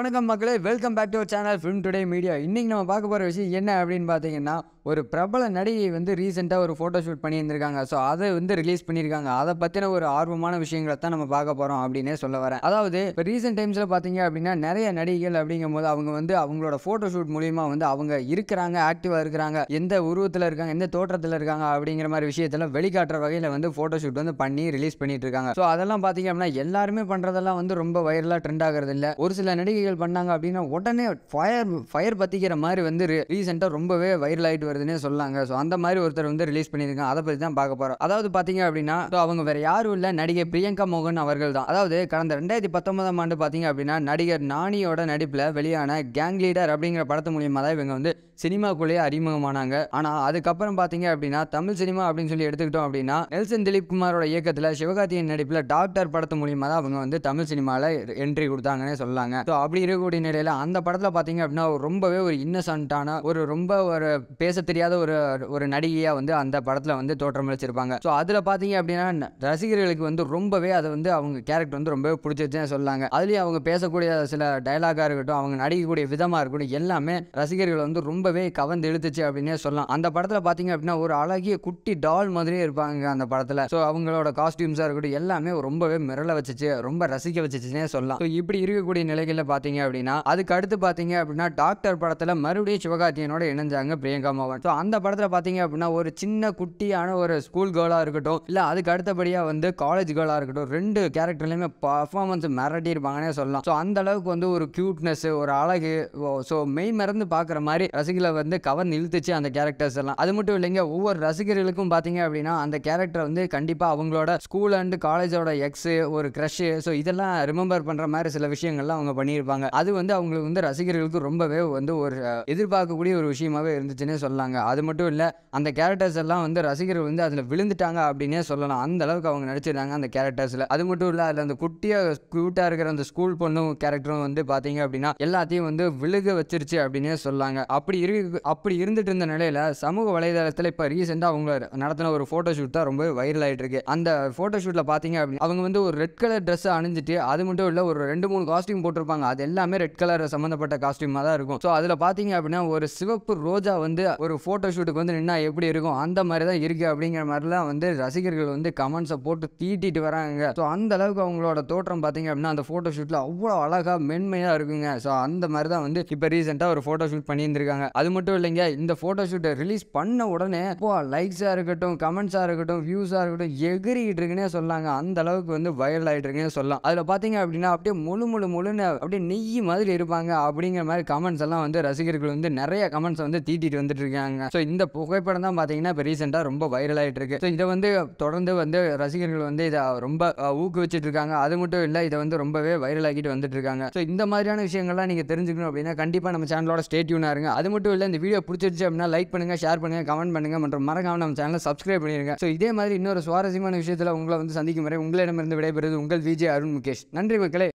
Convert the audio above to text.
வணக்கம் மக்களே welcome back to channel film today media இன்னைக்கு நம்ம பார்க்க போகிற விஷயம் என்ன அப்படின்னு பார்த்தீங்கன்னா ஒரு பிரபல நடிகை வந்து ரீசெண்டாக ஒரு ஃபோட்டோ ஷூட் பண்ணியிருந்திருக்காங்க ஸோ அதை வந்து ரிலீஸ் பண்ணியிருக்காங்க அதை பற்றின ஒரு ஆர்வமான விஷயங்களை தான் நம்ம பார்க்க போகிறோம் அப்படின்னே சொல்ல வரேன் அதாவது இப்போ ரீசெண்ட் டைம்ஸில் பார்த்தீங்க அப்படின்னா நிறைய நடிகைகள் அப்படிங்கும்போது அவங்க வந்து அவங்களோட ஃபோட்டோ ஷூட் மூலியமாக வந்து அவங்க இருக்கிறாங்க ஆக்டிவாக இருக்கிறாங்க எந்த உருவத்தில் இருக்காங்க எந்த தோற்றத்தில் இருக்காங்க அப்படிங்கிற மாதிரி விஷயத்தெல்லாம் வெளிக்காட்டுற வகையில் வந்து ஃபோட்டோ ஷூட் வந்து பண்ணி ரிலீஸ் பண்ணிட்டு இருக்காங்க ஸோ அதெல்லாம் பார்த்தீங்க அப்படின்னா எல்லாருமே பண்ணுறதெல்லாம் வந்து ரொம்ப வைரலாக ட்ரெண்ட் ஆகிறது இல்லை ஒரு சில நடிகைகள் பண்ணாங்க அப்படின்னா உடனே ஃபயர் ஃபயர் பற்றிக்கிற மாதிரி வந்து ரீசெண்டாக ரொம்பவே வைரல் ஆகிட்டு வருதுன்னே சொல்லாங்க ஸோ அந்த மாதிரி ஒருத்தர் வந்து ரிலீஸ் பண்ணியிருக்காங்க அதை பற்றி தான் பார்க்க போகிறோம் அதாவது பார்த்தீங்க அப்படின்னா so அவங்க வேற யாரும் இல்லை நடிகை பிரியங்கா மோகன் அவர்கள் தான் அதாவது கடந்த ரெண்டாயிரத்தி பத்தொன்பதாம் ஆண்டு பார்த்தீங்க அப்படின்னா நடிகர் நானியோட நடிப்பில் வெளியான கேங் லீடர் அப்படிங்கிற படத்து மூலியமாக தான் இவங்க வந்து சினிமாக்குள்ளேயே அறிமுகமானாங்க ஆனால் அதுக்கப்புறம் பார்த்தீங்க அப்படின்னா தமிழ் சினிமா அப்படின்னு சொல்லி எடுத்துக்கிட்டோம் அப்படின்னா நெல்சன் திலீப் குமாரோட இயக்கத்தில் சிவகார்த்தியின் நடிப்பில் டாக்டர் படத்து மூலியமாக தான் அவங்க வந்து தமிழ் சினிமாவில் என்ட்ரி கொடுத்தாங்கன்னே சொல்லலாங்க ஸோ அப்படி இருக்கக்கூடிய நிலையில் அந்த படத்தில் பார்த்தீங்க அப்படின்னா ஒரு ரொம்பவே ஒரு இன்னசென்ட்டான ஒரு ரொம்ப ஒரு பேச தெரியாத ஒரு ஒரு நடிகையாக வந்து அந்த படத்தில் வந்து தோற்றமளிச்சிருப்பாங்க ஸோ அதில் பார்த்தீங்க அப்படின்னா ந- ரசிகர்களுக்கு வந்து ரொம்பவே அதை வந்து அவங்க கேரக்டர் வந்து ரொம்பவே பிடிச்சிருச்சுன்னு சொல்லாங்க அதுலேயும் அவங்க பேசக்கூடிய சில டயலாகாக இருக்கட்டும் அவங்க நடிக்கக்கூடிய விதமாக இருக்கட்டும் எல்லாமே ரசிகர்களை வந்து ரொம்பவே கவர்ந்து இழுத்துச்சு அப்படின்னே சொல்லலாம் அந்த படத்தில் பார்த்தீங்க அப்படின்னா ஒரு அழகிய குட்டி டால் மாதிரியே இருப்பாங்க அந்த படத்தில் ஸோ அவங்களோட காஸ்டியூம்ஸாக இருக்கட்டும் எல்லாமே ரொம்பவே மிரள வச்சுச்சு ரொம்ப ரசிக்க வச்சுச்சுன்னே சொல்லலாம் ஸோ இப்படி இருக்கக்கூடிய நிலைகளில் பார்த்தீங்க அப்படின்னா அதுக்கு அடுத்து பார்த்தீங்க அப்படின்னா டாக்டர் படத்தில் மறுபடியும் சிவகார்த்தியனோட இணைஞ்சாங்க பிரியங்கா மோகன் ஸோ அந்த படத்தில் பார்த்தீங்க அப்படின்னா ஒரு சின்ன குட்டியான ஒரு ஸ்கூல் கேர்ளாக இருக்கட்டும் இல்லை அதுக்கு அடுத்தபடியாக வந்து காலேஜ் கேர்ளாக இருக்கட்டும் ரெண்டு கேரக்டர்லையுமே பர்ஃபார்மன்ஸ் மிரட்டி இருப்பாங்கன்னே சொல்லலாம் ஸோ அந்த அளவுக்கு வந்து ஒரு க்யூட்னஸ் ஒரு அழகு ஸோ மெய் மறந்து பார்க்குற மாதிரி ரசிகர்களை வந்து கவர்ந்து இழுத்துச்சு அந்த கேரக்டர்ஸ் எல்லாம் அது மட்டும் இல்லைங்க ஒவ்வொரு ரசிகர்களுக்கும் பார்த்தீங்க அப்படின்னா அந்த கேரக்டர் வந்து கண்டிப்பாக அவங்களோட ஸ்கூல் அண்ட் காலேஜோட எக்ஸு ஒரு க்ரஷ்ஷு ஸோ இதெல்லாம் ரிமெம்பர் பண்ணுற மாதிரி சில விஷயங்கள்லாம் அவங்க பண்ணியிருப்பாங்க அது வந்து அவங்களுக்கு வந்து ரசிகர்களுக்கு ரொம்பவே வந்து ஒரு அஹ், எதிர்பார்க்கக்கூடிய ஒரு விஷயமாவே இருந்துச்சுன்னே சொல்லலாங்க அது மட்டும் இல்லை அந்த கேரக்டர்ஸ் எல்லாம் வந்து ரசிகர்கள் வந்து அதில் விழுந்துட்டாங்க அப்படின்னே சொல்லலாம் அந்த அளவுக்கு அவங்க நடிச்சிருந்தாங்க அந்த கேரக்டர்ஸில் அது மட்டும் இல்லை அதில் அந்த குட்டியாக க்யூட்டாக இருக்கிற அந்த ஸ்கூல் பொண்ணும் கேரக்டரும் வந்து பார்த்தீங்க அப்படின்னா எல்லாத்தையும் வந்து விழுக வச்சிருச்சு அப்படின்னே சொல்லாங்க அப்படி இருக்கு அப்படி இருந்துட்டு இருந்த நிலையில் சமூக வலைதளத்தில் இப்போ ரீசெண்டாக அவங்க நடத்தின ஒரு ஃபோட்டோ ஷூட் தான் ரொம்ப வைரல் ஆகிட்டு இருக்கு அந்த ஃபோட்டோ ஷூட்டில் பார்த்தீங்க அப்படின்னா அவங்க வந்து ஒரு ரெட் கலர் ட்ரெஸ் அணிஞ்சிட்டு அது மட்டும் இல்லை ஒரு ரெண்டு மூணு காஸ்டியூம் போட்டிருப்பாங்க அது எல்லாமே ரெட் கலர் சம்மந்தப்பட்ட காஸ்டியூமாக தான் இருக்கும் ஸோ அதில் பார்த்தீங்க அப்படின்னா ஒரு சிவப்பு ரோஜா வந்து ஒரு ஃபோட்டோ ஷூட்டுக்கு வந்து நின்னா எப்படி இருக்கும் அந்த மாதிரி தான் இருக்கு அப்படிங்கிற மாதிரிலாம் வந்து ரசிகர்கள் வந்து கமெண்ட்ஸை போட்டு தீட்டிட்டு வராங்க ஸோ அந்த அளவுக்கு அவங்களோட தோற்றம் பார்த்தீங்க அப்படின்னா அந்த ஃபோட்டோ ஷூட்டில் அவ்வளோ அழகாக மென்மையாக இருக்குங்க ஸோ அந்த மாதிரி தான் வந்து இப்போ ரீசெண்டாக ஒரு ஃபோட்டோ ஷூட் பண்ணியிருந்திருக்காங்க அது மட்டும் இல்லைங்க இந்த ஃபோட்டோ ஷூட்டை ரிலீஸ் பண்ண உடனே இப்போ லைக்ஸாக இருக்கட்டும் கமெண்ட்ஸாக இருக்கட்டும் வியூஸாக இருக்கட்டும் எகிரிக்கிட்டு இருக்குன்னே சொல்லாங்க அந்த அளவுக்கு வந்து வைரல் ஆகிட்டு இருக்குன்னே சொல்லலாம் அதில் பார்த்தீங்க அப்படின்னா அப்படியே முழு முழு முழுன்னு அப்படியே நெய் மாதிரி இருப்பாங்க அப்படிங்கிற மாதிரி கமெண்ட்ஸ் எல்லாம் வந்து ரசிகர்கள் வந்து நிறைய கமெண்ட்ஸ் வந்து தீட்டிட்டு வந்துட்டு இருக்காங்க ஸோ இந்த புகைப்படம் தான் பார்த்தீங்கன்னா இப்போ ரீசெண்டாக ரொம்ப வைரல் ஆகிட்டு இருக்கு ஸோ இதை வந்து தொடர்ந்து வந்து ரசிகர்கள் வந்து இதை ரொம்ப அஹ், ஊக்குவிச்சிட்டு இருக்காங்க அது மட்டும் இல்லை இதை வந்து ரொம்பவே வைரல் ஆகிட்டு வந்துட்டு இருக்காங்க ஸோ இந்த மாதிரியான விஷயங்கள்லாம் நீங்கள் தெரிஞ்சுக்கணும் அப்படின்னா கண்டிப்பாக நம்ம சேனலோட ஸ்டேட்யூனாக இருங்க அது மட்டும் இல்லை இந்த வீடியோ பிடிச்சிருச்சு அப்படின்னா லைக் பண்ணுங்க ஷேர் பண்ணுங்க கமெண்ட் பண்ணுங்க மற்றும் மறக்காம நம்ம சேனலை சப்ஸ்கிரைப் பண்ணிருங்க ஸோ இதே மாதிரி இன்னொரு சுவாரஸ்யமான விஷயத்தில் உங்களை வந்து சந்திக்கும் வரை உங்களிடமிருந்து விடைபெறுவது உங்கள் விஜய் அருண் முகேஷ் நன்றி மக்களே